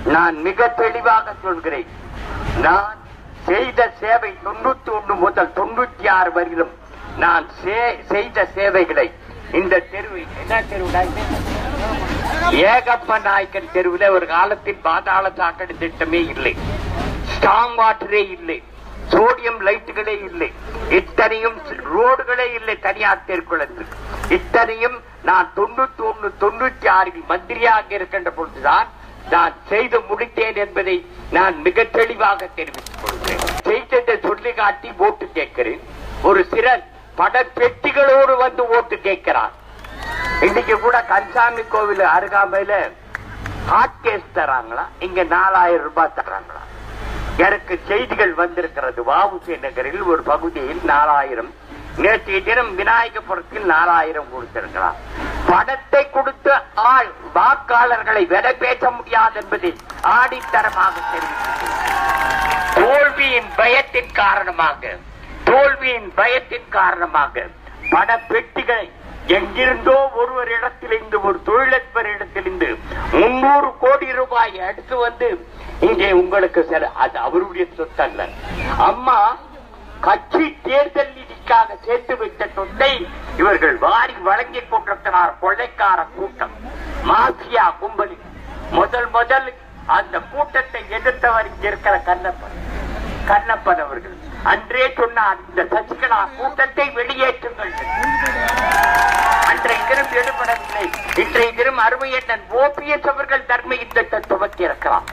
நான் மிக தெளிவாக சொல்கிறேன் நான் செய்த சேவை தொண்ணூத்தி ஒன்று முதல் தொண்ணூத்தி ஆறு வரையிலும் நான் சே- செய்த சேவைகளை இந்த தெருவை என்ன தெருவுடா இது? ஏகப்ப நாயக்கன் தெருவில் ஒரு காலத்தில் பாதாள சாக்கடை திட்டமே இல்லை ஸ்ட்ராங் வாட்டரே இல்லை சோடியம் லைட்டுகளே இல்லை இத்தனையும் ரோடுகளே இல்லை தனியார் தெருக்குளத்தில் இத்தனையும் நான் தொண்ணூத்தி ஒண்ணு தொண்ணூத்தி ஆறில் மந்திரியாக இருக்கின்ற பொழுதுதான் நான் செய்து முடித்தேன் என்பதை நான் மிக தெளிவாக தெரிவித்துக் கொள்கிறேன் செய்ததை சொல்லி காட்டி ஓட்டு கேட்கிறேன் ஒரு சிலர் படப்பெட்டிகளோடு வந்து ஓட்டு கேட்கிறார் இன்னைக்கு கூட கன்சாமி கோவில் அருகாமையில ஹாட் கேஸ் தராங்களா இங்க நாலாயிரம் ரூபாய் தராங்களா எனக்கு செய்திகள் வந்திருக்கிறது வாவுசி நகரில் ஒரு பகுதியில் நாலாயிரம் நேற்றைய தினம் விநாயகபுரத்தில் நாலாயிரம் கொடுத்திருக்கிறார் பணத்தை கொடுத்து ஆள் வாக்காளர்களை விலை பேச முடியாது என்பதை ஆடித்தரமாக தெரிவித்திருக்கிறார் தோல்வியின் பயத்தின் காரணமாக தோல்வியின் பயத்தின் காரணமாக பண பெட்டிகளை எங்கிருந்தோ ஒருவர் இடத்திலிருந்து ஒரு தொழிலதிபர் இடத்திலிருந்து முன்னூறு கோடி ரூபாய் எடுத்து வந்து இங்கே உங்களுக்கு சில அது அவருடைய சொத்து அல்ல அம்மா கட்சி தேர்தல் நிதிக்காக சேர்த்து வைத்த சொத்தை இவர்கள் வாரி வழங்கிக் கொண்டிருக்கிறார் கொள்ளைக்கார கூட்டம் மாஃபியா கும்பலி முதல் முதல் அந்த கூட்டத்தை எதிர்த்தவர் இங்க இருக்கிற கண்ணப்பன் கண்ணப்பன் அவர்கள் அன்றே சொன்னார் இந்த சசிகலா கூட்டத்தை வெளியேற்றுங்கள் அன்றைய தினம் எடுபடவில்லை இன்றைய தினம் அருமையண்ணன் ஓபிஎஸ் அவர்கள் தர்ம யுத்தத்தை துவக்கி இருக்கிறார்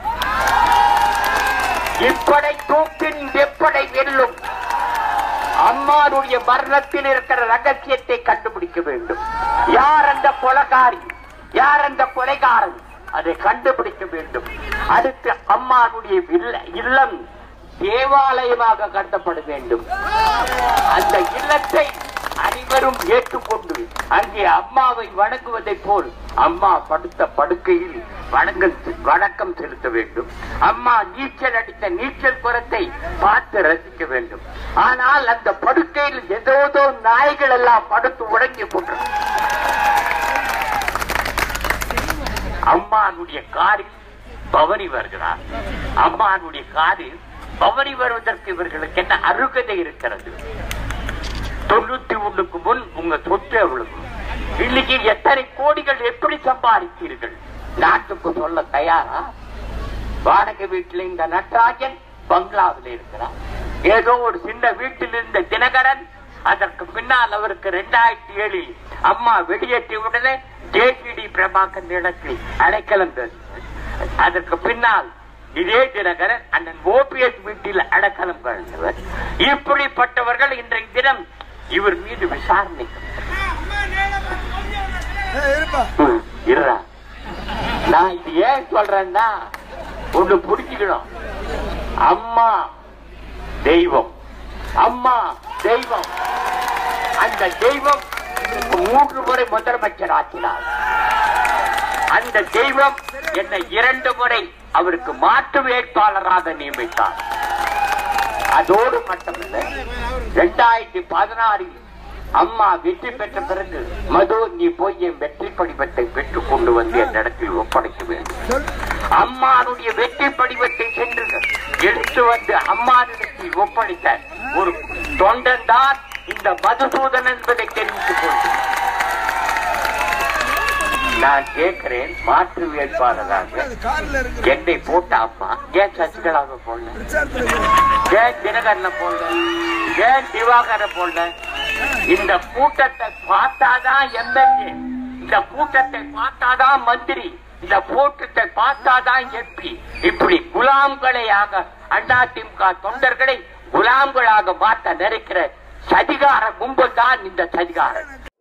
இப்படை தூக்கின் வெப்படை வெல்லும் அம்மானுடைய மரணத்தில் இருக்கிற ரகசியத்தை கண்டுபிடிக்க வேண்டும் யார் அந்த கொலகாரி யார் அந்த கொலைகாரன் அதை கண்டுபிடிக்க வேண்டும் அடுத்து அம்மானுடைய இல்ல- இல்லம் தேவாலயமாக கட்டப்பட வேண்டும் அந்த இல்லத்தை அனைவரும் ஏற்றுக்கொண்டு அங்கே அம்மாவை வணங்குவதைப் போல் அம்மா படுத்த படுக்கையில் வணங்கல் வணக்கம் செலுத்த வேண்டும் அம்மா நீச்சல் அடித்த நீச்சல் குரத்தை பார்த்து ரசிக்க வேண்டும் ஆனால் அந்த படுக்கையில் ஏதோதோ நாய்கள் எல்லாம் படுத்து உறங்கி கொண்டிருக்கும் அம்மானுடைய காரில் பவனி வருகிறார் அம்மானுடைய காரில் பவனி வருவதற்கு இவர்களுக்கு என்ன அருகதை இருக்கிறது தொண்ணூத்தி ஒண்ணுக்கு முன் உங்க சொத்து எவ்வளவு இன்னைக்கு எத்தனை கோடிகள் எப்படி சம்பாதித்தீர்கள் நாட்டுக்கு சொல்ல தயாரா வாடகை வீட்டில் இந்த நடராஜன் பங்களாவில் இருக்கிறார் ஏதோ ஒரு சின்ன வீட்டில் இருந்த தினகரன் அதற்கு பின்னால் அவருக்கு இரண்டாயிரத்தி ஏழில் அம்மா வெளியேற்றிய உடனே ஜேசிடி பிரபாகர் இடத்தில் அடைக்கலம் தந்தது. அதற்கு பின்னால் இதே தினகரன் அண்ணன் ஓபிஎஸ் வீட்டில் அடைக்கலம் கழிந்தவர் இப்படிப்பட்டவர்கள் இன்றைய தினம் இவர் மீது விசாரணை ம், இருடா. நான் இது ஏன் சொல்றேன்னா ஒண்ணு புரிஞ்சுக்கணும் அம்மா தெய்வம் அம்மா தெய்வம் அந்த தெய்வம் எனக்கு மூன்று முறை முதலமைச்சர் ஆக்கினார் அந்த தெய்வம் என்னை இரண்டு முறை அவருக்கு மாற்று வேட்பாளராக நியமித்தார் அதோடு மட்டுமில்லை இரண்டாயிரத்தி பதினாறில் அம்மா வெற்றி பெற்ற பிறகு மது நீ போய் என் வெற்றி படிவத்தை பெற்றுக் கொண்டு வந்து என் இடத்தில் ஒப்படைக்க வேண்டும் அம்மானுடைய வெற்றி படிவத்தை சென்று எடுத்து வந்து அம்மானிடத்தில் ஒப்படைத்த ஒரு தொண்டன் தான் இந்த மதுசூதன் என்பதை தெரிவித்துக் கொள்கிறேன் நான் கேட்கிறேன் மாற்று வேட்பாளராக என்னை போட்ட அம்மா ஏன் சசிகலாவை போடல ஏன் தினகரனை போடல ஏன் திவாகரை போடல இந்த கூட்டத்தை பார்த்தாதான் எம்எல்ஏ இந்த கூட்டத்தை பார்த்தாதான் மந்திரி இந்த கூட்டத்தை பார்த்தாதான் எம்பி இப்படி குலாம்களையாக அதிமுக தொண்டர்களை குலாம்களாக மாற்ற நினைக்கிற சதிகார கும்பல் தான் இந்த சதிகாரன்